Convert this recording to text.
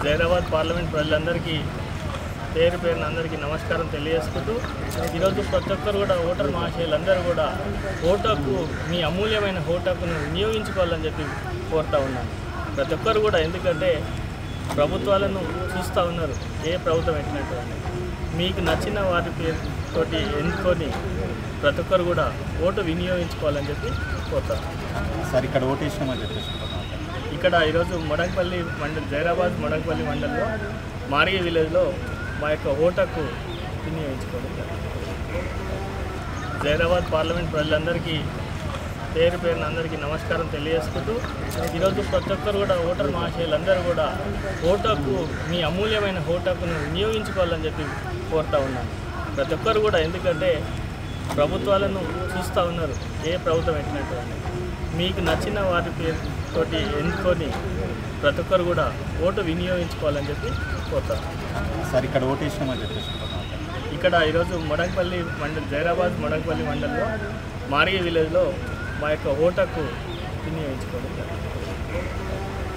Zaheerabad parliament ప్రజలందరికీ పేరు పేరున అందరికీ నమస్కారం తెలియజేసుకుంటూ ఈరోజు ప్రతి ఒక్కరు కూడా ఓటర్ మహాశయులందరూ కూడా ఓటకు మీ అమూల్యమైన ఓటకును వినియోగించుకోవాలని చెప్పి కోరుతా ఉన్నాను ప్రతి ఒక్కరు కూడా ఎందుకంటే ప్రభుత్వాలను చూస్తూ ఉన్నారు ఏ ప్రభుత్వం ఎట్టినట్టు అని. మీకు నచ్చిన వారి పేరుతోటి ఎన్నుకొని ప్రతి ఒక్కరు కూడా ఓటు వినియోగించుకోవాలని చెప్పి కోరుతాను సార్ ఇక్కడ ఓటు వేసినామని చెప్పేసి కొంతమంది. ఇక్కడ ఈరోజు మొడంపల్లి మండల్ జైరాబాద్ మొడంపల్లి మండలంలో మారిగి విలేజ్లో మా యొక్క ఓటకు వినియోగించుకోవడం జరిగింది. జైరాబాద్ పార్లమెంట్ ప్రజలందరికీ పేరు పేరున అందరికీ నమస్కారం తెలియజేసుకుంటూ ఈరోజు ప్రతి ఒక్కరు కూడా ఓటర్ మహాశయులందరూ కూడా ఓటకు మీ అమూల్యమైన ఓటకును వినియోగించుకోవాలని చెప్పి కోరుతా ఉన్నాను ప్రతి ఒక్కరు కూడా ఎందుకంటే ప్రభుత్వాలను చూస్తూ ఉన్నారు ఏ ప్రభుత్వం ఎట్టినట్టు అని. మీకు నచ్చిన వారి పేరుతోటి ఎన్నుకొని ప్రతి ఒక్కరు కూడా ఓటు వినియోగించుకోవాలని చెప్పి కోరుతాను సార్ ఇక్కడ ఓటు వేసినామని చెప్పేసి కొంతమంది. ఇక్కడ ఈరోజు మొడంపల్లి మండల్ జైరాబాద్ మొడంపల్లి మండలంలో మారిగి విలేజ్లో మా యొక్క ఓటకు వినియోగించుకోవడం జరిగింది.